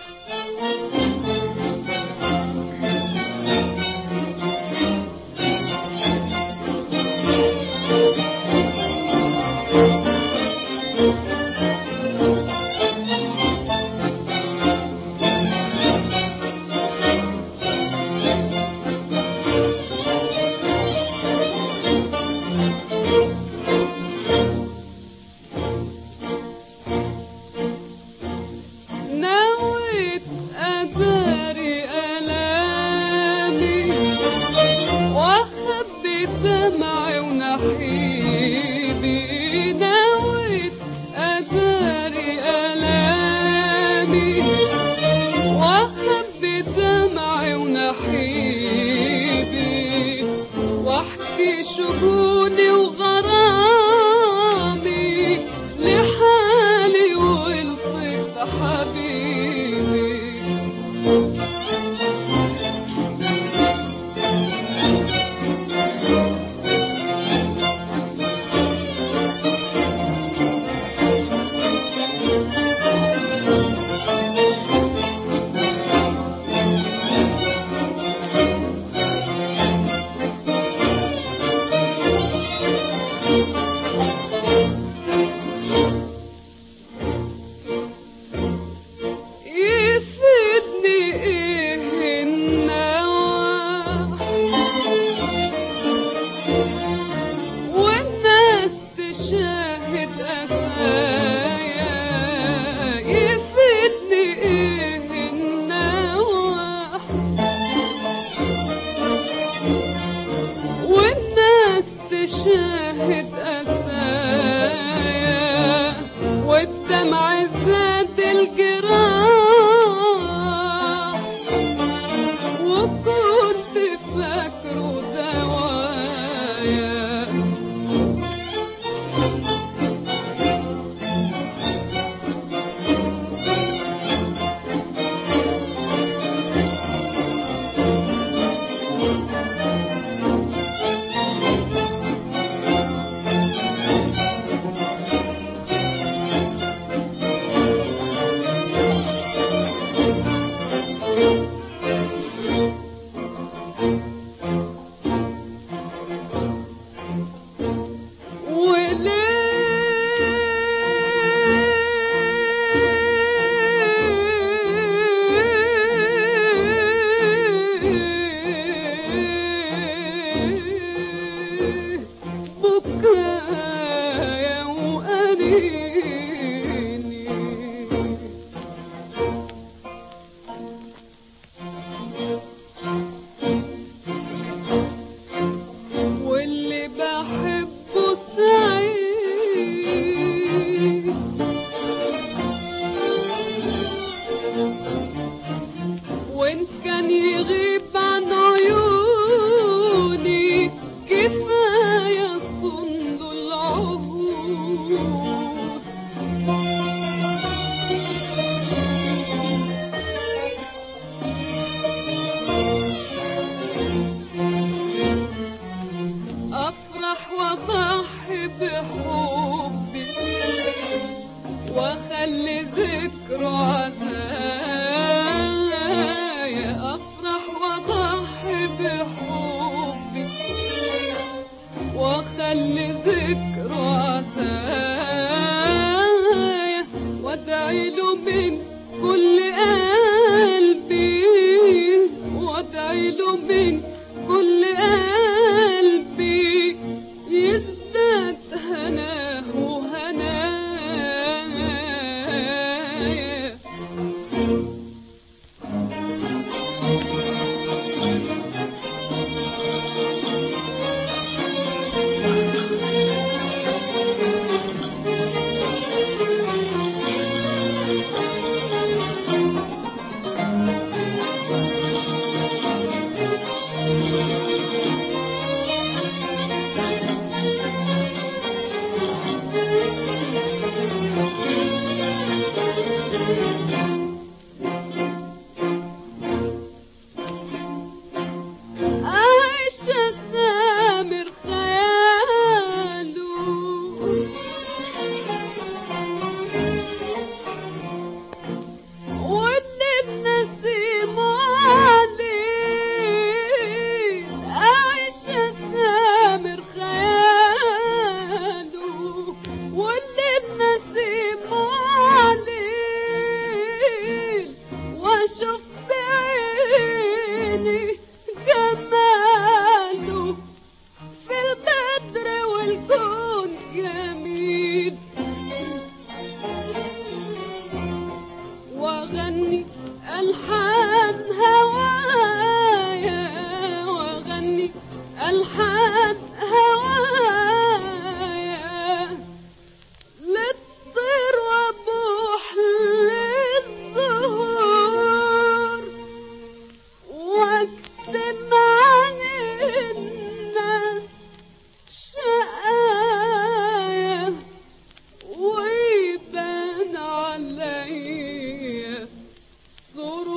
نويت أداري ألامي وأخبي دمعي ونحيبي نويت أداري ألامي وأخبي دمعي ونحيبي واحكي شجوني وغرامي لحالي ولطف حبيبي يفيدني ايه النوى والناس تشاهد أسايا يفيدني ايه النوى والناس تشاهد أسايا والدمع زاد الجراح وكنت فاكره دوايا وليه بكايا وأنيني واللي بحبه سعيد وان كان يغيب عن عيوني كفايه صند العهود افرح واضحي بحبي واخلي ذكره عزايا ألحان هوايا وأغني ألحان هوايا للطير وأبوح للزهور واكتم عن الناس شقايا ويبان عليا سرور